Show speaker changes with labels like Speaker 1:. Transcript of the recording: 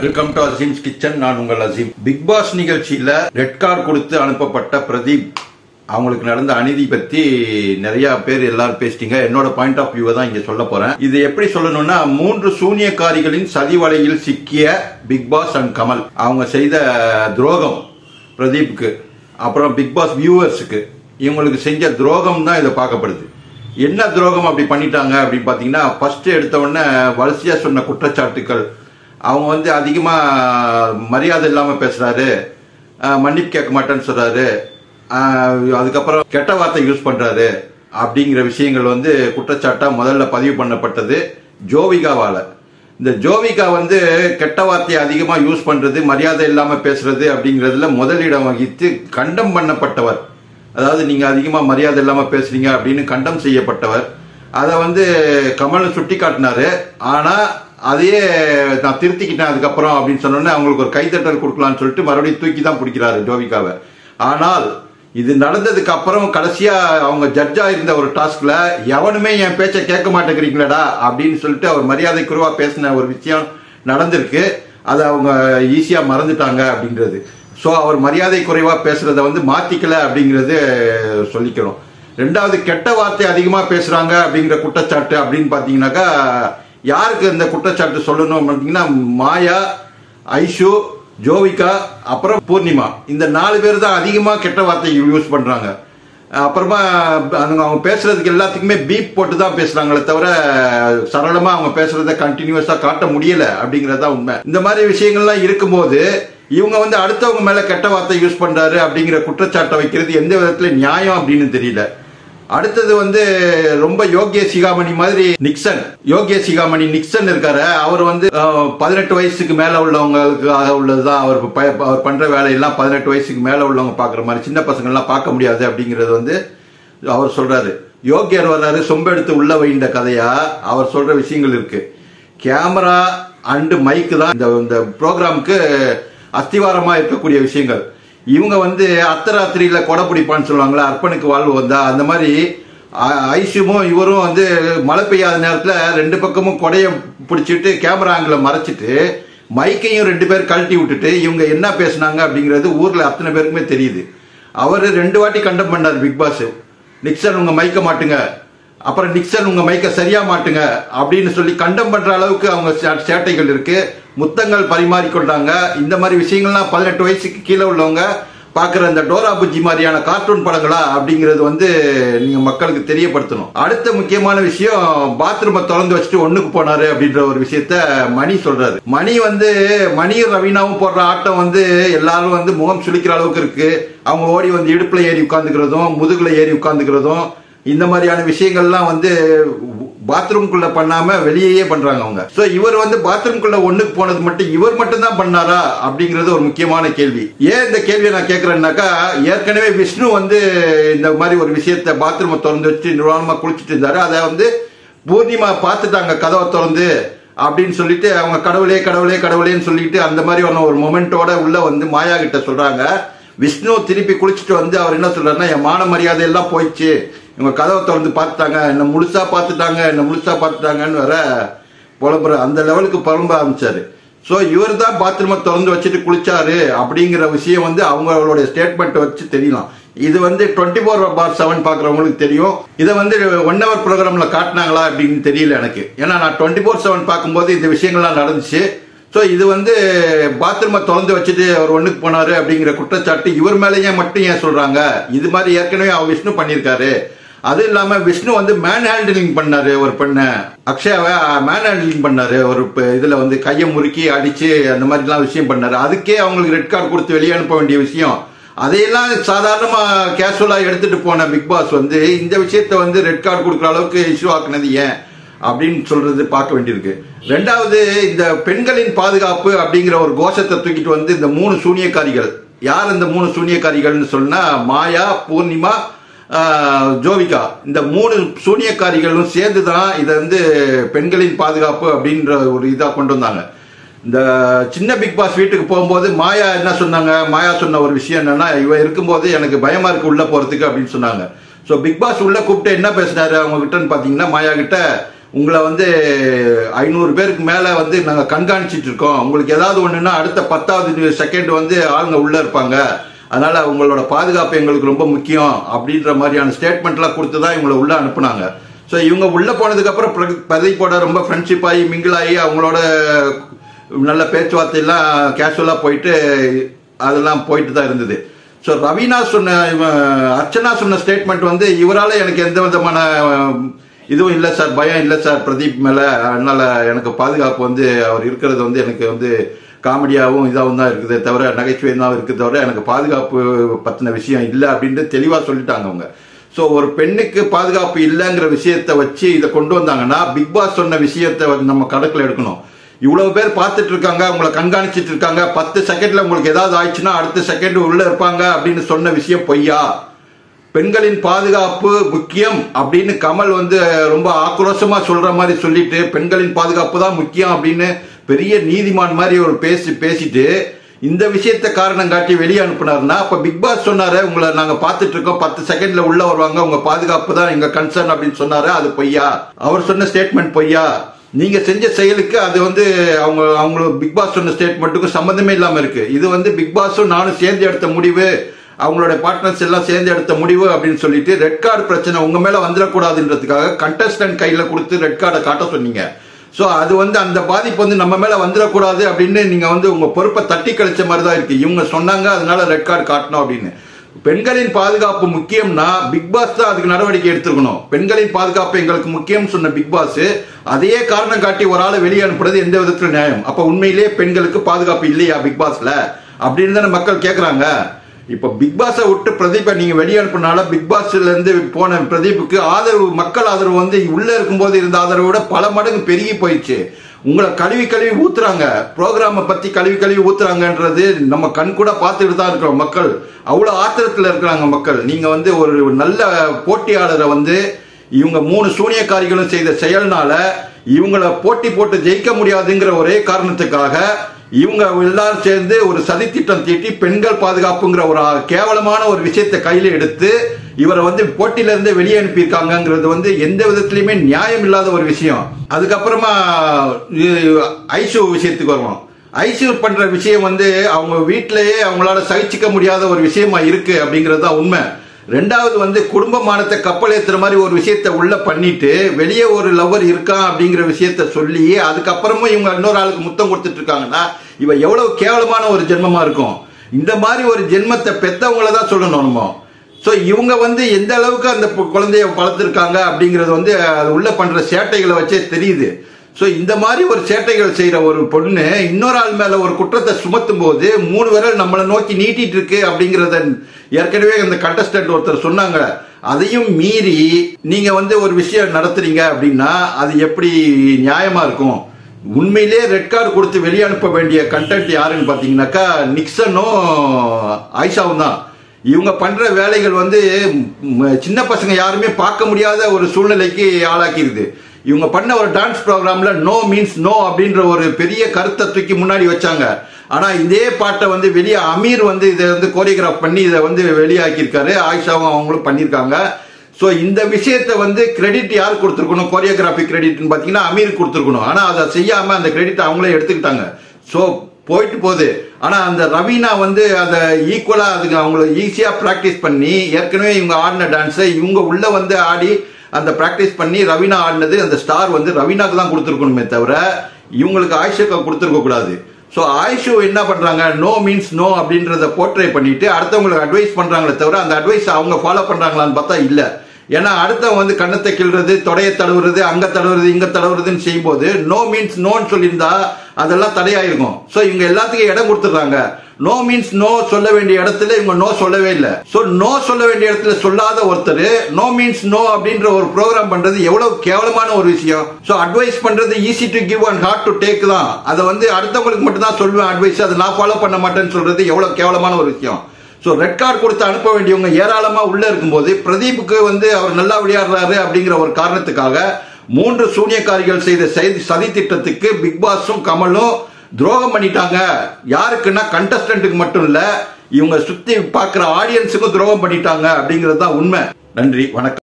Speaker 1: welcome to Aseem's kitchen நான் உங்கள் Azeem big boss நிகழ்ச்சியில ரெட் கார்டு கொடுத்து அனுப்பப்பட்ட பிரதீப் அவங்களுக்கு நடந்த அநீதி பத்தி நிறைய பேர் எல்லாரும் பேசிட்டீங்க என்னோட பாயிண்ட் ஆஃப் வியூவை தான் இங்க சொல்ல போறேன் இது எப்படி சொல்லணும்னா மூன்று சூனியக்காரிகளின் சதி வலையில் சிக்கிய பிக் பாஸ் அண்ட் கமல் அவங்க செய்த துரோகம் பிரதீப்க்கு அப்புறம் பிக் பாஸ் வியூவர்ஸுக்கு இவங்களுக்கு செஞ்ச துரோகம் தான் இதை பார்க்கப்படுது என்ன துரோகம் அப்படி பண்ணிட்டாங்க அப்படின்னு பார்த்தீங்கன்னா ஃபர்ஸ்ட் எடுத்த உடனே வரிசையா சொன்ன குற்றச்சாட்டுக்கள் அவங்க வந்து அதிகமா மரியாதை இல்லாம பேசுறாரு அஹ் மன்னிப்பு கேட்க மாட்டேன்னு சொல்றாரு அஹ் அதுக்கப்புறம் கெட்ட வார்த்தை யூஸ் பண்றாரு அப்படிங்கிற விஷயங்கள் வந்து குற்றச்சாட்டா முதல்ல பதிவு பண்ணப்பட்டது ஜோவிகாவால இந்த ஜோவிகா வந்து கெட்ட வார்த்தையை அதிகமா யூஸ் பண்றது மரியாதை இல்லாம பேசுறது அப்படிங்கறதுல முதலிடம் வகித்து கண்டம் பண்ணப்பட்டவர் அதாவது நீங்க அதிகமா மரியாதை இல்லாம பேசுறீங்க அப்படின்னு கண்டம் செய்யப்பட்டவர் அதை வந்து கமல் சுட்டி காட்டினாரு ஆனா அதையே நான் திருத்திக்கிட்டேன் அதுக்கப்புறம் அப்படின்னு சொன்னோன்னே அவங்களுக்கு ஒரு கைத்தட்டல் கொடுக்கலாம்னு சொல்லிட்டு மறுபடியும் தூக்கி தான் பிடிக்கிறாரு ஜோவிகாவை ஆனால் இது நடந்ததுக்கு அப்புறம் கடைசியா அவங்க ஜட்ஜா இருந்த ஒரு டாஸ்க்ல எவனுமே என் பேச்சை கேட்க மாட்டேங்கிறீங்களடா அப்படின்னு சொல்லிட்டு அவர் மரியாதை குருவா பேசின ஒரு விஷயம் நடந்திருக்கு அதை அவங்க ஈஸியா மறந்துட்டாங்க அப்படிங்கிறது ஸோ அவர் மரியாதை குறைவா பேசுறத வந்து மாத்திக்கல அப்படிங்கிறது சொல்லிக்கிறோம் ரெண்டாவது கெட்ட வார்த்தை அதிகமா பேசுறாங்க அப்படிங்கிற குற்றச்சாட்டு அப்படின்னு பாத்தீங்கன்னாக்கா யாருக்கு இந்த குற்றச்சாட்டு சொல்லணும் பார்த்தீங்கன்னா மாயா ஐஷு ஜோவிகா அப்புறம் பூர்ணிமா இந்த நாலு பேர் தான் அதிகமா கெட்ட வார்த்தை யூஸ் பண்றாங்க அப்புறமா அவங்க அவங்க பேசுறதுக்கு எல்லாத்துக்குமே பீப் போட்டு தான் பேசுறாங்களே தவிர சரளமா அவங்க பேசுறத கண்டினியூஸா காட்ட முடியல அப்படிங்கறதா உண்மை இந்த மாதிரி விஷயங்கள்லாம் இருக்கும்போது இவங்க வந்து அடுத்தவங்க மேல கெட்ட வார்த்தை யூஸ் பண்றாரு அப்படிங்கிற குற்றச்சாட்டை வைக்கிறது எந்த விதத்துல நியாயம் அப்படின்னு தெரியல அடுத்தது வந்து ரொம்ப யோகிய சிகாமணி மாதிரி நிக்சன் யோகிய சிகாமணி நிக்சன் இருக்காரு அவர் வந்து பதினெட்டு வயசுக்கு மேல உள்ளவங்களுக்காக உள்ளதுதான் அவர் ப- அவர் பண்ற வேலையெல்லாம் பதினெட்டு வயசுக்கு மேல உள்ளவங்க பாக்குற மாதிரி சின்ன பசங்க எல்லாம் பார்க்க முடியாது அப்படிங்கறது வந்து அவர் சொல்றாரு யோகியர் வர்றாரு சொம்பெடுத்து உள்ள வைண்ட கதையா அவர் சொல்ற விஷயங்கள் இருக்கு கேமரா அண்டு மைக்கு தான் இந்த இந்த ப்ரோக்ராமுக்கு அஸ்திவாரமா இருக்கக்கூடிய விஷயங்கள் இவங்க வந்து அர்த்தராத்திரியில கொடை பிடிப்பான்னு சொல்லுவாங்களா அர்ப்பனுக்கு வாழ்வு வந்தா அந்த மாதிரி ஐ- ஐஷுமும் இவரும் வந்து மழை பெய்யாத நேரத்துல ரெண்டு பக்கமும் கொடைய பிடிச்சிட்டு கேமரா ஆங்கில மறைச்சிட்டு மைக்கையும் ரெண்டு பேர் கழட்டி விட்டுட்டு இவங்க என்ன பேசுனாங்க அப்படிங்கிறது ஊர்ல அத்தனை பேருக்குமே தெரியுது அவர் ரெண்டு வாட்டி கண்டம் பண்ணார் பிக் பாஸ் நிக்சன் உங்க மைக்க மாட்டுங்க அப்புறம் நிக்சன் உங்க மைக்க சரியா மாட்டுங்க அப்படின்னு சொல்லி கண்டம் பண்ற அளவுக்கு அவங்க சே- சேட்டைகள் இருக்கு முத்தங்கள் பரிமாறிக்கொண்டாங்க இந்த மாதிரி விஷயங்கள்லாம் பதினெட்டு வயசுக்கு கீழே உள்ளவங்க பாக்குற இந்த டோரா புஜ்ஜி மாதிரியான கார்ட்டூன் படங்களா அப்படிங்கிறது வந்து நீங்க மக்களுக்கு தெரியப்படுத்தணும் அடுத்த முக்கியமான விஷயம் பாத்ரூமை திறந்து வச்சுட்டு ஒண்ணுக்கு போனாரு அப்படின்ற ஒரு விஷயத்த மணி சொல்றாரு மணி வந்து மணியும் ரவீனாவும் போடுற ஆட்டம் வந்து எல்லாரும் வந்து முகம் சுளிக்கிற அளவுக்கு இருக்கு அவங்க ஓடி வந்து இடுப்புல ஏறி உட்கார்ந்துக்கிறதும் முதுகுல ஏறி உட்கார்ந்துக்கிறதும் இந்த மாதிரியான விஷயங்கள்லாம் வந்து பாத்ரூம்குள்ள பண்ணாம வெளியே பண்றாங்க அவங்க சோ இவர் வந்து பாத்ரூம்குள்ள ஒண்ணுக்கு போனது மட்டும் இவர் மட்டும் தான் பண்ணாரா அப்படிங்கிறது ஒரு முக்கியமான கேள்வி ஏன் இந்த கேள்வியை நான் கேட்கறேன்னாக்கா ஏற்கனவே விஷ்ணு வந்து இந்த மாதிரி ஒரு விஷயத்த பாத்ரூமை திறந்து வச்சு நிர்வாணமா குளிச்சுட்டு இருந்தாரு அதை வந்து பூர்ணிமா பார்த்துட்டாங்க கதவை திறந்து அப்படின்னு சொல்லிட்டு அவங்க கடவுளே கடவுளே கடவுளேன்னு சொல்லிட்டு அந்த மாதிரி ஒன்று ஒரு மொமெண்டோட உள்ள வந்து மாயா கிட்ட சொல்றாங்க விஷ்ணு திருப்பி குளிச்சுட்டு வந்து அவர் என்ன சொல்றாருன்னா என் மான மரியாதை எல்லாம் போயிடுச்சு இவங்க கதவை திறந்து பார்த்துட்டாங்க என்ன முழுசா பார்த்துட்டாங்க என்ன முழுசா பார்த்துட்டாங்கன்னு வேற புலம்புற அந்த லெவலுக்கு புலம்ப ஆரம்பிச்சாரு ஸோ இவர் தான் பாத்ரூமை திறந்து வச்சுட்டு குளிச்சாரு அப்படிங்கிற விஷயம் வந்து அவங்களுடைய ஸ்டேட்மெண்ட் வச்சு தெரியலாம் இது வந்து டுவெண்ட்டி ஃபோர் பார் செவன் பார்க்குறவங்களுக்கு தெரியும் இதை வந்து ஒன் ஹவர் ப்ரோக்ராமில் காட்டினாங்களா அப்படின்னு தெரியல எனக்கு ஏன்னா நான் டுவெண்ட்டி ஃபோர் செவன் பார்க்கும்போது இந்த விஷயங்கள்லாம் நடந்துச்சு ஸோ இது வந்து பாத்ரூமை திறந்து வச்சுட்டு அவர் ஒண்ணுக்கு போனாரு அப்படிங்கிற குற்றச்சாட்டு இவர் மேலேயே மட்டும் ஏன் சொல்றாங்க இது மாதிரி ஏற்கனவே அவர் விஷ்ணு பண்ணியிருக்காரு அது இல்லாம விஷ்ணு வந்து மேன் ஹேண்டிலிங் பண்ணாரு ஒரு பெண்ணை அக்ஷயாவை மேன் ஹேண்டிலிங் பண்ணாரு ஒரு ப- இதுல வந்து கையை முறுக்கி அடிச்சு அந்த மாதிரிலாம் விஷயம் பண்ணாரு அதுக்கே அவங்களுக்கு ரெட் கார்டு கொடுத்து வெளியே அனுப்ப வேண்டிய விஷயம் அதையெல்லாம் சாதாரணமா கேஷுவலா எடுத்துட்டு போன பிக் பாஸ் வந்து இந்த விஷயத்த வந்து ரெட் கார்டு கொடுக்குற அளவுக்கு இஷ்யூ ஆக்குனது ஏன் அப்படின்னு சொல்றது பார்க்க வேண்டியிருக்கு ரெண்டாவது இந்த பெண்களின் பாதுகாப்பு அப்படிங்கிற ஒரு கோஷத்தை தூக்கிட்டு வந்து இந்த மூணு சூனியக்காரிகள் யார் இந்த மூணு சூனியக்காரிகள்னு சொன்னா மாயா பூர்ணிமா ஆஹ், ஜோவிகா இந்த மூணு சூனியக்காரிகளும் சேர்ந்து தான் இதை வந்து பெண்களின் பாதுகாப்பு அப்படின்ற ஒரு இதா கொண்டு வந்தாங்க இந்த சின்ன பிக் பாஸ் வீட்டுக்கு போகும்போது மாயா என்ன சொன்னாங்க மாயா சொன்ன ஒரு விஷயம் என்னன்னா இவ இருக்கும்போது எனக்கு பயமா இருக்கு உள்ள போறதுக்கு அப்படின்னு சொன்னாங்க ஸோ பிக் பாஸ் உள்ள கூப்பிட்டு என்ன பேசினாரு அவங்க கிட்டன்னு பாத்தீங்கன்னா மாயா கிட்ட உங்களை வந்து ஐநூறு பேருக்கு மேல வந்து நாங்க கண்காணிச்சிட்டு இருக்கோம் உங்களுக்கு ஏதாவது ஒண்ணுன்னா அடுத்த பத்தாவது செகண்ட் வந்து ஆளுங்க உள்ள இருப்பாங்க அதனால உங்களோட பாதுகாப்பு எங்களுக்கு ரொம்ப முக்கியம் அப்படின்ற மாதிரியான ஸ்டேட்மெண்ட்லாம் கொடுத்து தான் இவங்களை உள்ள அனுப்புனாங்க ஸோ இவங்க உள்ள போனதுக்கு அப்புறம் பிர- பிரதீப்போட ரொம்ப ஃப்ரெண்ட்ஷிப் ஆகி மிங்கிள் ஆகி அவங்களோட நல்ல பேச்சுவார்த்தையெல்லாம் கேஷுவலாக போயிட்டு அதெல்லாம் போயிட்டு தான் இருந்தது ஸோ ரவீனா சொன்ன இவன் அர்ச்சனா சொன்ன ஸ்டேட்மெண்ட் வந்து இவரால் எனக்கு எந்த விதமான அஹ், இதுவும் இல்லை சார் பயம் இல்லை சார் பிரதீப் மேலே அதனால எனக்கு பாதுகாப்பு வந்து அவர் இருக்கிறது வந்து எனக்கு வந்து காமெடியாகவும் இதாகவும் தான் இருக்குதே தவிர நகைச்சுவையும் தான் இருக்குது தவிர எனக்கு பாதுகாப்பு பற்றின விஷயம் இல்லை அப்படின்ட்டு தெளிவாக சொல்லிட்டாங்க அவங்க ஸோ ஒரு பெண்ணுக்கு பாதுகாப்பு இல்லைங்கிற விஷயத்தை வச்சு இதை கொண்டு வந்தாங்கன்னா பிக் பாஸ் சொன்ன விஷயத்தை வந்து நம்ம கணக்கில் எடுக்கணும் இவ்வளவு பேர் பார்த்துட்டு இருக்காங்க உங்களை கண்காணிச்சிட்டு இருக்காங்க பத்து செகண்ட்ல உங்களுக்கு ஏதாவது ஆயிடுச்சுன்னா அடுத்த செகண்ட் உள்ள இருப்பாங்க அப்படின்னு சொன்ன விஷயம் பொய்யா பெண்களின் பாதுகாப்பு முக்கியம் அப்படின்னு கமல் வந்து ரொம்ப ஆக்ரோஷமா சொல்ற மாதிரி சொல்லிட்டு பெண்களின் பாதுகாப்பு தான் முக்கியம் அப்படின்னு பெரிய நீதிமான் மாதிரி ஒரு பேசி பேசிட்டு இந்த விஷயத்தை காரணம் காட்டி வெளியே அனுப்புனாருன்னா அப்ப பிக் பாஸ் சொன்னாரு உங்களை நாங்க பார்த்துட்டு இருக்கோம் பத்து செகண்ட்ல உள்ள வருவாங்க உங்க பாதுகாப்பு தான் எங்க கன்சர்ன் அப்படின்னு சொன்னாரு அது பொய்யா அவர் சொன்ன ஸ்டேட்மெண்ட் பொய்யா நீங்க செஞ்ச செயலுக்கு அது வந்து அவங்க அவங்க பிக் பாஸ் சொன்ன ஸ்டேட்மெண்ட்டுக்கும் சம்மந்தமே இல்லாம இருக்கு இது வந்து பிக் பாஸும் நானும் சேர்ந்து எடுத்த முடிவு அவங்களோட பார்ட்னர்ஸ் எல்லாம் சேர்ந்து எடுத்த முடிவு அப்படின்னு சொல்லிட்டு ரெட் கார்டு பிரச்சனை உங்க மேல வந்துடக்கூடாதுன்றதுக்காக கண்டஸ்டன்ட் கையில கொடுத்து ரெட் கார்டை காட்ட சொன்னீங்க ஸோ அது வந்து அந்த பாதிப்பு வந்து நம்ம மேல வந்துடக்கூடாது அப்படின்னு நீங்க வந்து உங்க பொறுப்பை தட்டி கழிச்ச மாதிரி தான் இருக்கு இவங்க சொன்னாங்க அதனால ரெட் கார்டு காட்டணும் அப்படின்னு பெண்களின் பாதுகாப்பு முக்கியம்னா பிக் பாஸ் தான் அதுக்கு நடவடிக்கை எடுத்துக்கணும் பெண்களின் பாதுகாப்பு எங்களுக்கு முக்கியம் சொன்ன பிக் பாஸ் அதையே காரணம் காட்டி ஒரு ஆளை வெளியே அனுப்புறது எந்த விதத்துல நியாயம் அப்ப உண்மையிலேயே பெண்களுக்கு பாதுகாப்பு இல்லையா பிக் பாஸ்ல அப்படின்னு தானே மக்கள் கேக்குறாங்க இப்ப பிக் பாஸை விட்டு பிரதீப்பை நீங்க வெளியே அனுப்புனால பிக் பாஸ்ல இருந்து போன பிரதீப்புக்கு ஆதரவு மக்கள் ஆதரவு வந்து உள்ள இருக்கும்போது இருந்த ஆதரவை விட பல மடங்கு பெருகி போயிடுச்சு உங்களை கழுவி கழுவி ஊத்துறாங்க ப்ரோக்ராமை பத்தி கழுவி கழுவி ஊத்துறாங்கன்றது நம்ம கண் கூட பார்த்துட்டு தான் இருக்கிறோம் மக்கள் அவ்வளவு ஆத்திரத்துல இருக்கிறாங்க மக்கள் நீங்க வந்து ஒரு நல்ல போட்டியாளரை வந்து இவங்க மூணு சூனியக்காரிகளும் செய்த செயல்னால இவங்கள போட்டி போட்டு ஜெயிக்க முடியாதுங்கிற ஒரே காரணத்துக்காக இவங்க எல்லாரும் சேர்ந்து ஒரு சதித்திட்டம் தீட்டி பெண்கள் பாதுகாப்புங்கிற ஒரு கேவலமான ஒரு விஷயத்தை கையில எடுத்து இவரை வந்து போட்டியில இருந்து வெளியே அனுப்பியிருக்காங்கிறது வந்து எந்த விதத்திலயுமே நியாயம் இல்லாத ஒரு விஷயம் அதுக்கப்புறமா இது ஐசு விஷயத்துக்கு வருவோம் ஐசு பண்ற விஷயம் வந்து அவங்க வீட்டிலேயே அவங்களால சகிச்சுக்க முடியாத ஒரு விஷயமா இருக்கு அப்படிங்கிறது தான் உண்மை ரெண்டாவது வந்து குடும்ப மானத்தை கப்பல் ஏத்துற மாதிரி ஒரு விஷயத்த உள்ள பண்ணிட்டு வெளியே ஒரு லவ்வர் இருக்கான் அப்படிங்கிற விஷயத்த சொல்லி அதுக்கப்புறமும் இவங்க இன்னொரு ஆளுக்கு முத்தம் கொடுத்துட்டு இருக்காங்கன்னா இவ எவ்வளவு கேவலமான ஒரு ஜென்மமா இருக்கும் இந்த மாதிரி ஒரு ஜென்மத்தை பெத்தவங்கள தான் சொல்லணும் நம்ம ஸோ இவங்க வந்து எந்த அளவுக்கு அந்த பொ- குழந்தைய வளர்த்துருக்காங்க அப்படிங்கிறது வந்து அது உள்ள பண்ற சேட்டைகளை வச்சே தெரியுது ஸோ இந்த மாதிரி ஒரு சேட்டைகள் செய்யற ஒரு பொண்ணு இன்னொரு ஆள் மேல ஒரு குற்றத்தை சுமத்தும் போது மூணு விரல் நம்மளை நோக்கி நீட்டிட்டு இருக்கு அப்படிங்கறத ஏற்கனவே அந்த கண்டஸ்டன்ட் ஒருத்தர் சொன்னாங்க அதையும் மீறி நீங்க வந்து ஒரு விஷயம் நடத்துறீங்க அப்படின்னா அது எப்படி நியாயமா இருக்கும் உண்மையிலே ரெட் கார்டு கொடுத்து வெளியே அனுப்ப வேண்டிய கண்டென்ட் யாருன்னு பாத்தீங்கன்னாக்கா நிக்சனும் ஆயிஷாவும் தான் இவங்க பண்ற வேலைகள் வந்து ம், சின்ன பசங்க யாருமே பார்க்க முடியாத ஒரு சூழ்நிலைக்கு ஆளாக்கிடுது இவங்க பண்ண ஒரு டான்ஸ் ப்ரோக்ராம்ல நோ மீன்ஸ் நோ அப்படின்ற ஒரு பெரிய கருத்தை தூக்கி முன்னாடி வச்சாங்க ஆனா இதே பாட்டை வந்து வெளியே அமீர் வந்து இதை வந்து கோரியோகிராஃப் பண்ணி இதை வந்து வெளியாக்கியிருக்காரு ஆயிஷாவும் அவங்களும் பண்ணியிருக்காங்க ஸோ இந்த விஷயத்தை வந்து கிரெடிட் யார் கொடுத்துருக்கணும் கோரியோகிராஃபி கிரெடிட்னு பார்த்தீங்கன்னா அமீர் கொடுத்துருக்கணும் ஆனால் அதை செய்யாம அந்த கிரெடிட் அவங்களே எடுத்துக்கிட்டாங்க ஸோ போயிட்டு போகுது ஆனா அந்த ரவீனா வந்து அதை ஈக்குவலா அதுக்கு அவங்கள ஈஸியா பிராக்டிஸ் பண்ணி ஏற்கனவே இவங்க ஆடின டான்ஸை இவங்க உள்ள வந்து ஆடி அந்த பிராக்டிஸ் பண்ணி ரவீனா ஆடினது அந்த ஸ்டார் வந்து ரவீனாக்கு தான் கொடுத்துருக்கணுமே தவிர இவங்களுக்கு ஆயிஷுக்கு கொடுத்துருக்க கூடாது ஸோ ஆயிஷு என்ன பண்றாங்க நோ மீன்ஸ் நோ அப்படின்றத போர்ட்ரே பண்ணிட்டு அடுத்தவங்களுக்கு அட்வைஸ் பண்றாங்களே தவிர அந்த அட்வைஸ் அவங்க ஃபாலோ பண்றாங்களான்னு பார்த்தா இல்ல ஏன்னா அடுத்தவங்க வந்து கண்ணத்தை கிள்றது தொடைய தடவுறது அங்க தடவுறது இங்க தடவுறதுன்னு செய்யும்போது நோ மீன்ஸ் நோன்னு சொல்லியிருந்தா அதெல்லாம் தடையாயிருக்கும் ஸோ இவங்க எல்லாத்துக்கும் இடம் கொடுத்துட்றாங்க நோ மீன்ஸ் நோ சொல்ல வேண்டிய இடத்துல இவங்க நோ சொல்லவே இல்லை ஸோ நோ சொல்ல வேண்டிய இடத்துல சொல்லாத ஒருத்தர் நோ மீன்ஸ் நோ அப்படின்ற ஒரு ப்ரோக்ராம் பண்றது எவ்வளவு கேவலமான ஒரு விஷயம் ஸோ அட்வைஸ் பண்றது easy to give and hard to take தான் அதை வந்து அடுத்தவங்களுக்கு மட்டும் தான் சொல்லுவேன் அட்வைஸ் அதை நான் ஃபாலோ பண்ண மாட்டேன்னு சொல்றது எவ்வளவு கேவலமான ஒரு விஷயம் ஸோ ரெட் கார்டு கொடுத்து அனுப்ப வேண்டியவங்க ஏராளமா உள்ள இருக்கும்போது பிரதீப்புக்கு வந்து அவர் நல்லா விளையாடுறாரு அப்படிங்கிற ஒரு காரணத்துக்காக மூன்று சூனியக்காரிகள் செய்த செய்தி சதி திட்டத்துக்கு பிக் பாஸும் கமலும் துரோகம் பண்ணிட்டாங்க யாருக்குன்னா கண்டஸ்டன்ட்டுக்கு மட்டும் இல்ல இவங்க சுத்தி பார்க்குற ஆடியன்ஸுக்கும் துரோகம் பண்ணிட்டாங்க அப்படிங்கிறது தான் உண்மை நன்றி வணக்கம்